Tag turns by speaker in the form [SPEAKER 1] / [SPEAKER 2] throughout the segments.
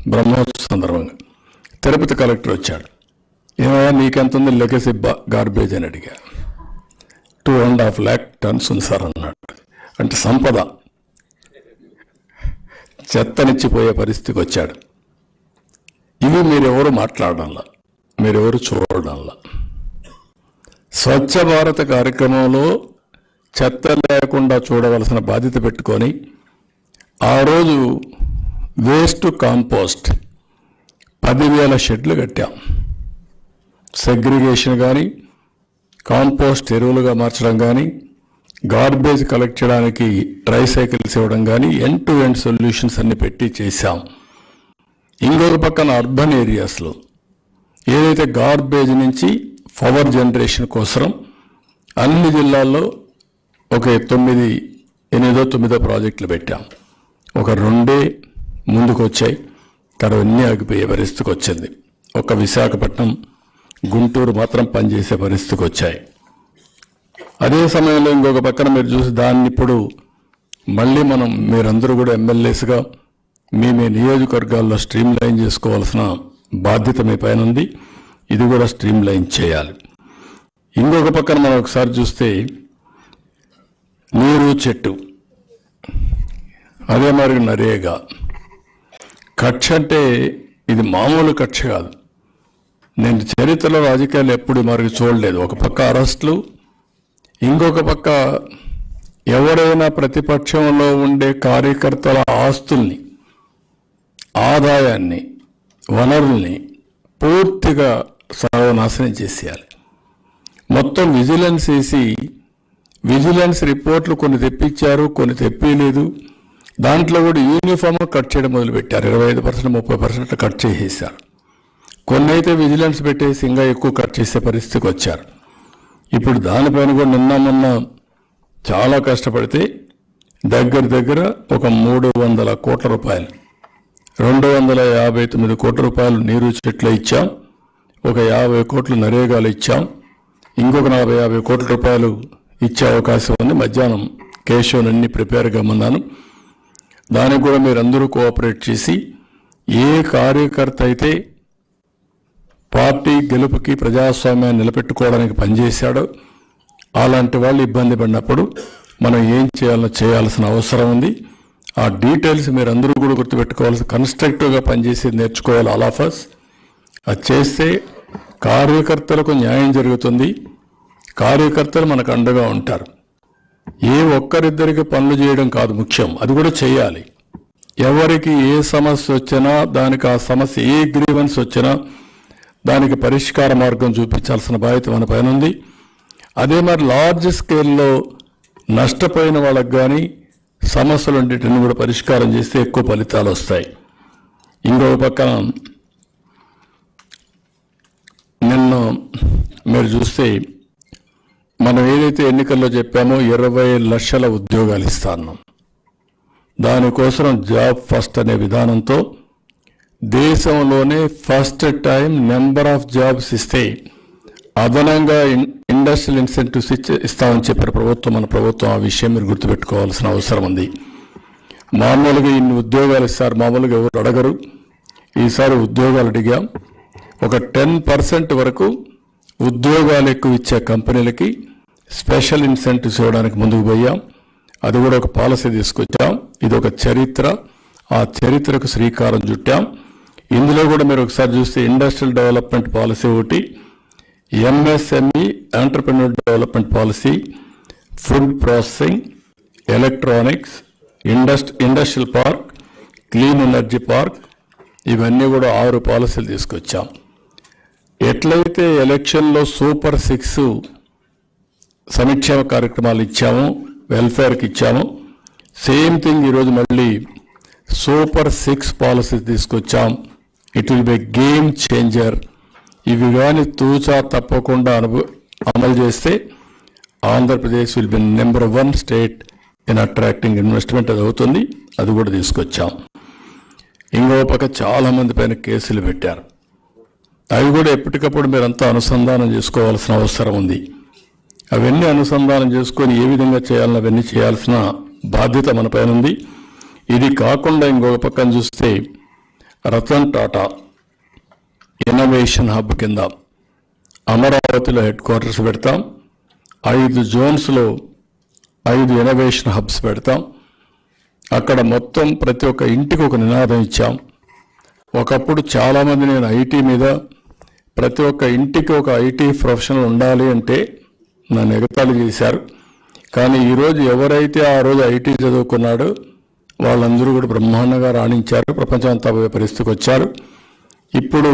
[SPEAKER 1] బ్రహ్మోత్సవ సందర్భంగా తిరుపతి కలెక్టర్ వచ్చాడు ఏమయ్యా నీకెంత ఉంది లెగసీ గార్బేజ్ అని అడిగా two and half lakh tons ఉంది సార్ అన్నాడు అంటే సంపద చెత్తనిచ్చిపోయే పరిస్థితికి వచ్చాడు ఇవి మీరెవరు మాట్లాడడంలా మీరెవరు చూడడంలా స్వచ్ఛ భారత్ కార్యక్రమంలో చెత్త లేకుండా చూడవలసిన బాధ్యత పెట్టుకొని ఆ రోజు వేస్ట్ కాంపోస్ట్ పదివేల షెడ్లు కట్టాం సెగ్రిగేషన్ కానీ కాంపోస్ట్ ఎరువులుగా మార్చడం కానీ గార్బేజ్ కలెక్ట్ చేయడానికి ట్రై సైకిల్స్ ఇవ్వడం కానీ ఎండ్ టు ఎండ్ సొల్యూషన్స్ అన్ని పెట్టి చేశాం ఇంకొక పక్కన అర్బన్ ఏరియాస్లో ఏదైతే గార్బేజ్ నుంచి పవర్ జనరేషన్ కోసం అన్ని జిల్లాల్లో ఒక తొమ్మిది ఎనిమిదో తొమ్మిదో ప్రాజెక్టులు పెట్టాం ఒక రెండే ముందుకు వచ్చాయి తర్వాత అన్నీ ఆగిపోయే పరిస్థితికి వచ్చింది ఒక విశాఖపట్నం గుంటూరు మాత్రం పనిచేసే పరిస్థితికి వచ్చాయి అదే సమయంలో ఇంకొక పక్కన మీరు చూసి దాన్ని ఇప్పుడు మళ్ళీ మనం మీరందరూ కూడా ఎమ్మెల్యేస్గా మీ మీ నియోజకవర్గాల్లో స్ట్రీమ్ లైన్ చేసుకోవాల్సిన బాధ్యత మీ పైన ఉంది ఇది కూడా స్ట్రీమ్ లైన్ చేయాలి ఇంకొక పక్కన మనం ఒకసారి చూస్తే నీరు చెట్టు అదే మరి నరేగా కక్ష అంటే ఇది మామూలు కక్ష కాదు నేను చరిత్రలో రాజకీయాలు ఎప్పుడు మరి చూడలేదు ఒక పక్క అరెస్టులు ఇంకొక పక్క ఎవరైనా ప్రతిపక్షంలో ఉండే కార్యకర్తల ఆస్తుల్ని ఆదాయాన్ని వనరుల్ని పూర్తిగా సర్వనాశనం చేసేయాలి మొత్తం విజిలెన్స్ వేసి విజిలెన్స్ రిపోర్ట్లు కొన్ని తెప్పించారు కొన్ని తెప్పిలేదు దాంట్లో కూడా యూనిఫామ్ కట్ చేయడం మొదలుపెట్టారు ఇరవై ఐదు పర్సెంట్ ముప్పై పర్సెంట్ కట్ చేసేసారు కొన్ని అయితే విజిలెన్స్ పెట్టేసి ఇంకా ఎక్కువ కట్ చేసే పరిస్థితికి వచ్చారు ఇప్పుడు దానిపైన కూడా నిన్న మొన్న చాలా కష్టపడితే దగ్గర దగ్గర ఒక మూడు వందల కోట్ల రూపాయలు రెండు వందల యాభై తొమ్మిది కోట్ల రూపాయలు నీరు చెట్లు ఇచ్చాం ఒక యాభై కోట్లు నరేగాలు ఇచ్చాం ఇంకొక నలభై యాభై కోట్ల రూపాయలు ఇచ్చే అవకాశం ఉంది మధ్యాహ్నం కేశవన్ అన్ని ప్రిపేర్గా ఉన్నాను దానికి కూడా మీరు అందరూ కోఆపరేట్ చేసి ఏ కార్యకర్త అయితే పార్టీ గెలుపుకి ప్రజాస్వామ్యాన్ని నిలబెట్టుకోవడానికి పనిచేశాడో అలాంటి వాళ్ళు ఇబ్బంది పడినప్పుడు మనం ఏం చేయాలో చేయాల్సిన అవసరం ఉంది ఆ డీటెయిల్స్ మీరు అందరూ కూడా గుర్తుపెట్టుకోవాల్సి కన్స్ట్రక్టివ్గా పనిచేసేది నేర్చుకోవాలి ఆల్ ఆఫ్ అస్ అది చేస్తే కార్యకర్తలకు న్యాయం జరుగుతుంది కార్యకర్తలు మనకు అండగా ఉంటారు ఏ ఒక్కరిద్దరికి పనులు చేయడం కాదు ముఖ్యం అది కూడా చేయాలి ఎవరికి ఏ సమస్య వచ్చినా దానికి ఆ సమస్య ఏ గ్రీవెన్స్ వచ్చినా దానికి పరిష్కార మార్గం చూపించాల్సిన బాధ్యత మన పైన ఉంది అదే మరి లార్జ్ స్కేల్లో నష్టపోయిన వాళ్ళకి కానీ సమస్యలుండేటిని కూడా పరిష్కారం చేస్తే ఎక్కువ ఫలితాలు వస్తాయి ఇంకొక పక్కన నిన్న మీరు చూస్తే మనం ఏదైతే ఎన్నికల్లో చెప్పామో ఇరవై లక్షల ఉద్యోగాలు ఇస్తాన్నాం దానికోసం జాబ్ ఫస్ట్ అనే విధానంతో దేశంలోనే first time number of jobs ఇస్తే అదనంగా ఇన్- ఇండస్ట్రియల్ ఇన్సెంటివ్స్ ఇచ్చి ఇస్తామని చెప్పారు ప్రభుత్వం మన ప్రభుత్వం ఆ విషయం మీరు గుర్తుపెట్టుకోవాల్సిన అవసరం ఉంది మామూలుగా ఇన్ని ఉద్యోగాలు ఇస్తారు మామూలుగా ఎవరు అడగరు ఈసారి ఉద్యోగాలు అడిగాం ఒక టెన్ పర్సెంట్ వరకు ఉద్యోగాలు ఎక్కువ ఇచ్చే కంపెనీలకి స్పెషల్ ఇన్సెంటివ్స్ ఇవ్వడానికి ముందుకు పోయాం అది కూడా ఒక పాలసీ తీసుకొచ్చాం ఇది ఒక చరిత్ర ఆ చరిత్రకు శ్రీకారం చుట్టాం ఇందులో కూడా మీరు ఒకసారి చూస్తే ఇండస్ట్రియల్ డెవలప్మెంట్ పాలసీ ఒకటి MSME entrepreneur development policy food processing electronics ఇండస్ట్ industrial park clean energy park ఇవన్నీ కూడా ఆరు పాలసీలు తీసుకొచ్చాం ఎట్లయితే ఎలక్షన్లో సూపర్ సిక్స్ సంక్షేమ కార్యక్రమాలు ఇచ్చాము వెల్ఫేర్కి ఇచ్చాము సేమ్ థింగ్ ఈరోజు మళ్ళీ సూపర్ సిక్స్ పాలసీ తీసుకొచ్చాం it will be game changer ఇవి కానీ తూచా తప్పకుండా అనుభవ అమలు చేస్తే Andhra Pradesh will be number one state in attracting investment అది అవుతుంది అది కూడా తీసుకొచ్చాం ఇంకో పక్క చాలా మంది పైన కేసులు పెట్టారు అవి కూడా ఎప్పటికప్పుడు మీరంతా అనుసంధానం చేసుకోవాల్సిన అవసరం ఉంది అవన్నీ అనుసంధానం చేసుకొని ఏ విధంగా చేయాలని అవన్నీ చేయాల్సిన బాధ్యత మన పైన ఉంది ఇది కాకుండా ఇంకొక పక్కన చూస్తే రతన్ టాటా ఇన్నోవేషన్ హబ్ కింద అమరావతిలో హెడ్ క్వార్టర్స్ పెడతాం ఐదు జోన్స్లో ఐదు ఇన్నోవేషన్ హబ్స్ పెడతాం అక్కడ మొత్తం ప్రతి ఒక్క ఇంటికి ఒక నినాదం ఇచ్చాం ఒకప్పుడు చాలామంది నేను ఐటీ మీద ప్రతి ఒక్క ఇంటికి ఒక ఐటీ ప్రొఫెషనల్ ఉండాలి అంటే నన్ను ఎగతాళి చేశారు కానీ ఈరోజు ఎవరైతే ఆ రోజు ఐటీ చదువుకున్నాడో వాళ్ళందరూ కూడా బ్రహ్మాండంగా రాణించారు ప్రపంచం అంతా పోయే పరిస్థితికి వచ్చారు ఇప్పుడు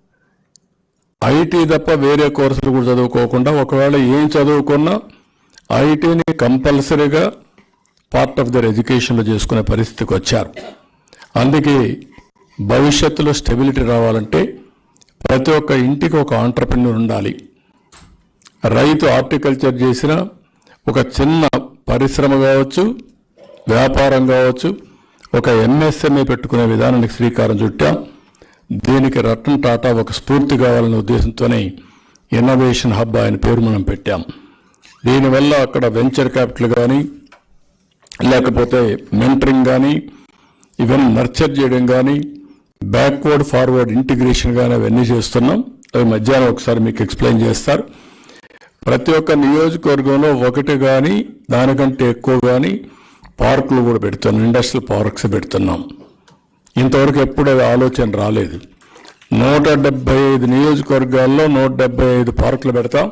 [SPEAKER 1] ఐటీ తప్ప వేరే కోర్సులు కూడా చదువుకోకుండా ఒకవేళ ఏం చదువుకున్నా ఐటీని కంపల్సరీగా పార్ట్ ఆఫ్ దర్ ఎడ్యుకేషన్లో చేసుకునే పరిస్థితికి వచ్చారు అందుకే భవిష్యత్తులో స్టెబిలిటీ రావాలంటే ప్రతి ఒక్క ఇంటికి ఒక ఆంటర్ప్రెన్యూర్ ఉండాలి రైతు హార్టికల్చర్ చేసిన ఒక చిన్న పరిశ్రమ కావచ్చు వ్యాపారం కావచ్చు ఒక ఎంఎస్ఎంఏ పెట్టుకునే విధానానికి శ్రీకారం చుట్టాం దీనికి రతన్ టాటా ఒక స్ఫూర్తి కావాలనే ఉద్దేశంతోనే ఇన్నోవేషన్ హబ్ ఆయన పేరు మనం పెట్టాం దీనివల్ల అక్కడ వెంచర్ క్యాపిటల్ కానీ లేకపోతే మెంటరింగ్ కానీ ఈవెన్ నర్చర్ చేయడం కానీ బ్యాక్వర్డ్ ఫార్వర్డ్ ఇంటిగ్రేషన్ కానీ అవన్నీ చేస్తున్నాం అవి మధ్యాహ్నం ఒకసారి మీకు ఎక్స్ప్లెయిన్ చేస్తారు ప్రతి ఒక్క నియోజకవర్గంలో ఒకటి కానీ దానికంటే ఎక్కువ కానీ పార్కులు కూడా పెడుతున్నాం ఇండస్ట్రియల్ పార్క్స్ పెడుతున్నాం ఇంతవరకు ఎప్పుడు అది ఆలోచన రాలేదు నూట డెబ్బై ఐదు నియోజకవర్గాల్లో నూట డెబ్బై ఐదు పార్కులు పెడతాం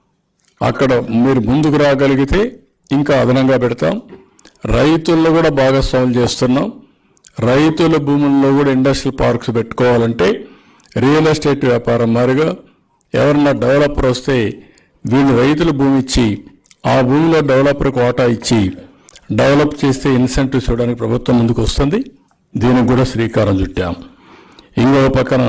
[SPEAKER 1] అక్కడ మీరు ముందుకు రాగలిగితే ఇంకా అదనంగా పెడతాం రైతుల్లో కూడా భాగస్వాములు చేస్తున్నాం రైతుల భూముల్లో కూడా ఇండస్ట్రియల్ పార్క్స్ పెట్టుకోవాలంటే రియల్ ఎస్టేట్ వ్యాపారం మారిగా ఎవరన్నా డెవలపర్ వస్తే వీళ్ళు రైతుల భూమి ఇచ్చి ఆ భూమిలో డెవలపర్కి వాటా ఇచ్చి డెవలప్ చేస్తే ఇన్సెంటివ్స్ ఇవ్వడానికి ప్రభుత్వం ముందుకు వస్తుంది దీనికి కూడా శ్రీకారం చుట్టాం ఇంకో పక్కన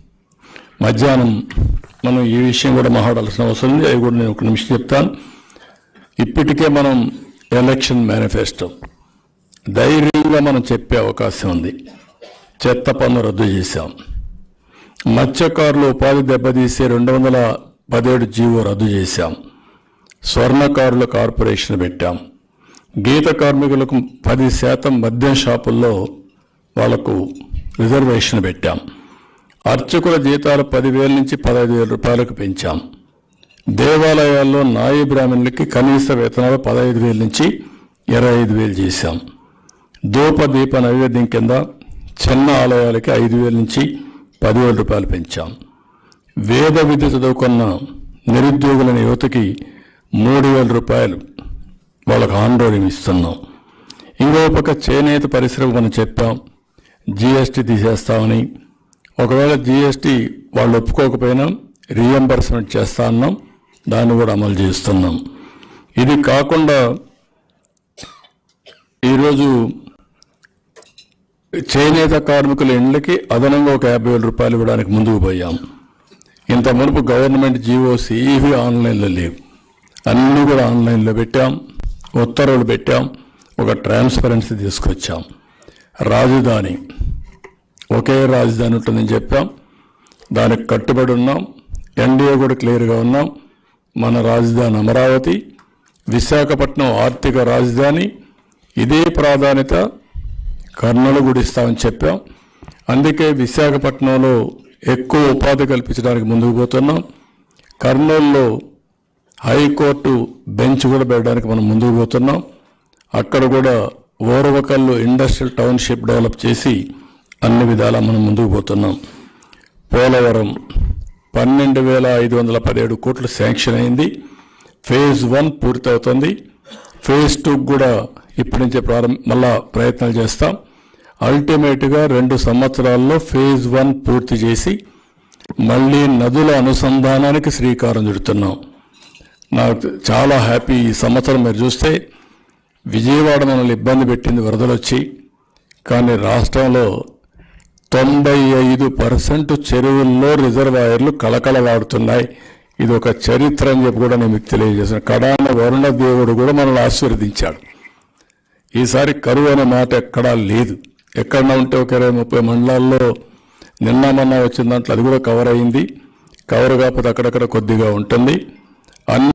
[SPEAKER 1] మధ్యాహ్నం మనం ఈ విషయం కూడా మాట్లాడాల్సిన అవసరం ఉంది అవి కూడా నేను ఒక నిమిషం చెప్తాను ఇప్పటికే మనం ఎలక్షన్ మేనిఫెస్టో ధైర్యంగా మనం చెప్పే అవకాశం ఉంది చెత్త పన్ను రద్దు చేశాం మత్స్యకారులు ఉపాధి దెబ్బతీసే రెండు వందల పదిహేడు జీవో రద్దు చేశాం స్వర్ణకారుల కార్పొరేషన్ పెట్టాం గీత కార్మికులకు పది శాతం మద్యం షాపుల్లో వాళ్లకు రిజర్వేషన్ పెట్టాం అర్చకుల జీతాలు పదివేల నుంచి పదహైదు వేల రూపాయలకు పెంచాం దేవాలయాల్లో నాయి బ్రాహ్మణులకి కనీస వేతనాలు పదహైదు వేల నుంచి ఇరవై ఐదు వేలు చేశాం ధూప దీప నైవేద్యం కింద చిన్న ఆలయాలకి ఐదు వేల నుంచి పదివేల రూపాయలు పెంచాం వేద విద్య చదువుకున్న నిరుద్యోగులైన యువతకి మూడు వేల రూపాయలు వాళ్ళకు ఆందోళన ఇస్తున్నాం ఇంకో పక్క చేనేత పరిశ్రమ మనం చెప్పాం జిఎస్టీ తీసేస్తామని ఒకవేళ జిఎస్టీ వాళ్ళు ఒప్పుకోకపోయినా రీఎంబర్స్మెంట్ చేస్తా అన్నాం దాన్ని కూడా అమలు చేస్తున్నాం ఇది కాకుండా ఈరోజు చేనేత కార్మికుల ఇండ్లకి అదనంగా ఒక యాభై వేల రూపాయలు ఇవ్వడానికి ముందుకు పోయాం ఇంత మునుపు గవర్నమెంట్ జీవోస్ ఏవి ఆన్లైన్లో లేవు అన్నీ కూడా ఆన్లైన్లో పెట్టాం ఉత్తర్వులు పెట్టాం ఒక ట్రాన్స్పరెన్సీ తీసుకొచ్చాం రాజధాని ఒకే రాజధాని ఉంటుందని చెప్పాం దానికి కట్టుబడి ఉన్నాం ఎన్డీఏ కూడా క్లియర్గా ఉన్నాం మన రాజధాని అమరావతి విశాఖపట్నం ఆర్థిక రాజధాని ఇదే ప్రాధాన్యత కర్నూలు కూడా ఇస్తామని చెప్పాం అందుకే విశాఖపట్నంలో ఎక్కువ ఉపాధి కల్పించడానికి ముందుకు పోతున్నాం కర్నూలులో హైకోర్టు బెంచ్ కూడా పెట్టడానికి మనం ముందుకు పోతున్నాం అక్కడ కూడా ఓరవకల్లు ఇండస్ట్రియల్ టౌన్షిప్ డెవలప్ చేసి అన్ని విధాలా మనం ముందుకు పోతున్నాం పోలవరం పన్నెండు వేల ఐదు వందల పదిహేడు కోట్లు శాంక్షన్ అయింది ఫేజ్ వన్ పూర్తవుతుంది ఫేజ్ టూ కూడా ఇప్పటి నుంచే ప్రారంభ మళ్ళా ప్రయత్నాలు చేస్తాం అల్టిమేట్గా రెండు సంవత్సరాల్లో ఫేజ్ వన్ పూర్తి చేసి మళ్ళీ నదుల అనుసంధానానికి శ్రీకారం చుడుతున్నాం నాకు చాలా హ్యాపీ ఈ సంవత్సరం మీరు చూస్తే విజయవాడ మనల్ని ఇబ్బంది పెట్టింది వరదలు వచ్చి కానీ రాష్ట్రంలో తొంభై ఐదు పర్సెంట్ చెరువుల్లో రిజర్వాయర్లు కళకళలాడుతున్నాయి ఇది ఒక చరిత్ర అని చెప్పి కూడా నేను మీకు తెలియజేశాను కడాన వరుణ దేవుడు కూడా మనల్ని ఆశీర్వదించాడు ఈసారి కరువు అనే మాట ఎక్కడా లేదు ఎక్కడన్నా ఉంటే ఒక ఇరవై ముప్పై మండలాల్లో నిన్న మొన్న వచ్చిన దాంట్లో అది కూడా కవర్ అయింది కవర్ కాకపోతే అక్కడక్కడ కొద్దిగా ఉంటుంది అన్ని